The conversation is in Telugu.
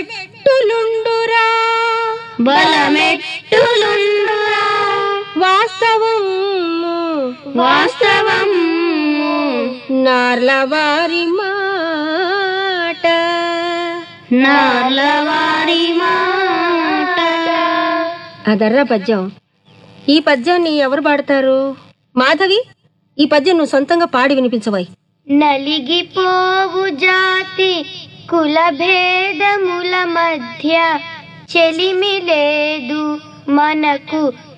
బలమెట్టులుండురా బలమెట్టులుండురా వాస్తవం వాస్తవం నార్లవారి మాట నాలవారి మాట అదర్రా పద్యం ఈ పద్యాన్ని ఎవరు పాడతారు మాధవి ఈ పద్యం నువ్వు సొంతంగా పాడి వినిపించవాయి నలిగిపోవు జాతి కుల భేదముల మధ్య చెలిమి లేదు మనకు